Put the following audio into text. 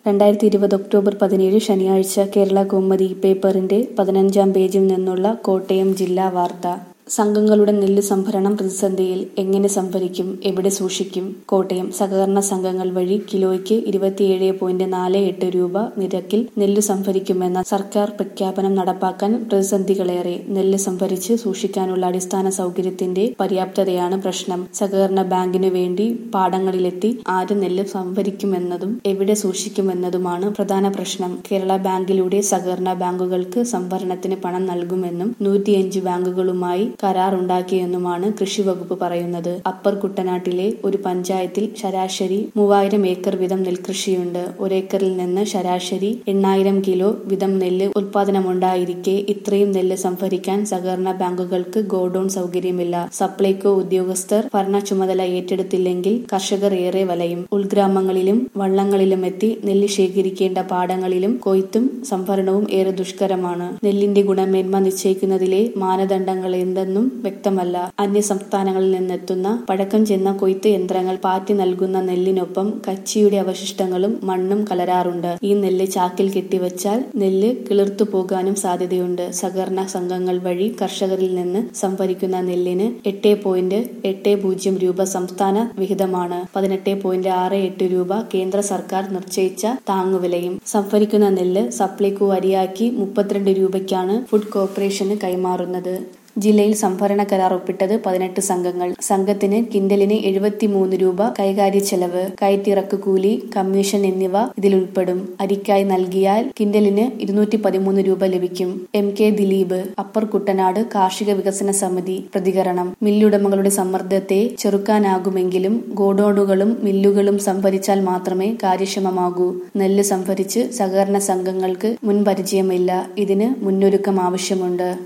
രണ്ടായിരത്തി ഇരുപത് ഒക്ടോബർ പതിനേഴ് ശനിയാഴ്ച കേരള കൗമുദി പേപ്പറിന്റെ പതിനഞ്ചാം പേജിൽ നിന്നുള്ള കോട്ടയം ജില്ലാ വാർത്ത സംഘങ്ങളുടെ നെല്ല് സംഭരണം പ്രതിസന്ധിയിൽ എങ്ങനെ സംഭരിക്കും എവിടെ സൂക്ഷിക്കും കോട്ടയം സഹകരണ സംഘങ്ങൾ വഴി കിലോയ്ക്ക് ഇരുപത്തിയേഴ് പോയിന്റ് നാല് എട്ട് രൂപ നിരക്കിൽ നെല്ല് സംഭരിക്കുമെന്ന സർക്കാർ പ്രഖ്യാപനം നടപ്പാക്കാൻ പ്രതിസന്ധികളേറെ നെല്ല് സംഭരിച്ച് സൂക്ഷിക്കാനുള്ള അടിസ്ഥാന സൗകര്യത്തിന്റെ പര്യാപ്തതയാണ് പ്രശ്നം സഹകരണ ബാങ്കിനു വേണ്ടി പാടങ്ങളിലെത്തി ആര് നെല്ല് സംഭരിക്കുമെന്നതും എവിടെ സൂക്ഷിക്കുമെന്നതുമാണ് പ്രധാന പ്രശ്നം കേരള ബാങ്കിലൂടെ സഹകരണ ബാങ്കുകൾക്ക് സംഭരണത്തിന് പണം നൽകുമെന്നും നൂറ്റിയഞ്ച് ബാങ്കുകളുമായി കരാറുണ്ടാക്കിയെന്നുമാണ് കൃഷി വകുപ്പ് പറയുന്നത് അപ്പർ കുട്ടനാട്ടിലെ ഒരു പഞ്ചായത്തിൽ ശരാശരി മൂവായിരം ഏക്കർ വീതം നെൽകൃഷിയുണ്ട് ഒരേക്കറിൽ നിന്ന് ശരാശരി എണ്ണായിരം കിലോ വീതം നെല്ല് ഉൽപാദനമുണ്ടായിരിക്കെ ഇത്രയും നെല്ല് സംഭരിക്കാൻ സഹകരണ ബാങ്കുകൾക്ക് ഗോഡൌൺ സൗകര്യമില്ല സപ്ലൈകോ ഉദ്യോഗസ്ഥർ ഭരണ ചുമതല ഏറ്റെടുത്തില്ലെങ്കിൽ കർഷകർ ഏറെ വലയും ഉൾഗ്രാമങ്ങളിലും വള്ളങ്ങളിലും എത്തി നെല്ല് ശേഖരിക്കേണ്ട പാടങ്ങളിലും കൊയ്ത്തും സംഭരണവും ഏറെ ദുഷ്കരമാണ് നെല്ലിന്റെ ഗുണമേന്മ നിശ്ചയിക്കുന്നതിലെ മാനദണ്ഡങ്ങൾ എന്തെന്നും വ്യക്തമല്ല അന്യ സംസ്ഥാനങ്ങളിൽ നിന്നെത്തുന്ന പഴക്കം ചെന്ന കൊയ്ത്ത് യന്ത്രങ്ങൾ പാറ്റി നൽകുന്ന നെല്ലിനൊപ്പം കച്ചിയുടെ അവശിഷ്ടങ്ങളും മണ്ണും കലരാറുണ്ട് ഈ നെല്ല് ചാക്കിൽ കെട്ടിവച്ചാൽ നെല്ല് കിളിർത്തു പോകാനും സാധ്യതയുണ്ട് സഹകരണ സംഘങ്ങൾ വഴി കർഷകരിൽ നിന്ന് സംഭരിക്കുന്ന നെല്ലിന് എട്ട് പോയിന്റ് എട്ട് പൂജ്യം രൂപ സംസ്ഥാന വിഹിതമാണ് പതിനെട്ട് പോയിന്റ് ആറ് എട്ട് രൂപ കേന്ദ്ര സർക്കാർ നിശ്ചയിച്ച താങ്ങുവിലയും സംഭരിക്കുന്ന നെല്ല് സപ്ലൈകോ അരിയാക്കി മുപ്പത്തിരണ്ട് രൂപയ്ക്കാണ് ഫുഡ് കോർപ്പറേഷന് കൈമാറുന്നത് ജില്ലയിൽ സംഭരണ കരാർ ഒപ്പിട്ടത് പതിനെട്ട് സംഘങ്ങൾ സംഘത്തിന് കിൻഡലിന് എഴുപത്തിമൂന്ന് രൂപ കൈകാര്യ ചെലവ് കയറ്റിറക്ക് കൂലി കമ്മീഷൻ എന്നിവ ഇതിൽ ഉൾപ്പെടും അരിക്കായി നൽകിയാൽ കിൻഡലിന് ഇരുന്നൂറ്റി പതിമൂന്ന് രൂപ ലഭിക്കും M K Dileep upper Kuttanad കാർഷിക വികസന സമിതി പ്രതികരണം മില്ലുടമകളുടെ സമ്മർദ്ദത്തെ ചെറുക്കാനാകുമെങ്കിലും ഗോഡൌണുകളും മില്ലുകളും സംഭരിച്ചാൽ മാത്രമേ കാര്യക്ഷമമാകൂ നെല്ല് സംഭരിച്ച് സഹകരണ സംഘങ്ങൾക്ക് മുൻപരിചയമില്ല ഇതിന് മുന്നൊരുക്കം ആവശ്യമുണ്ട്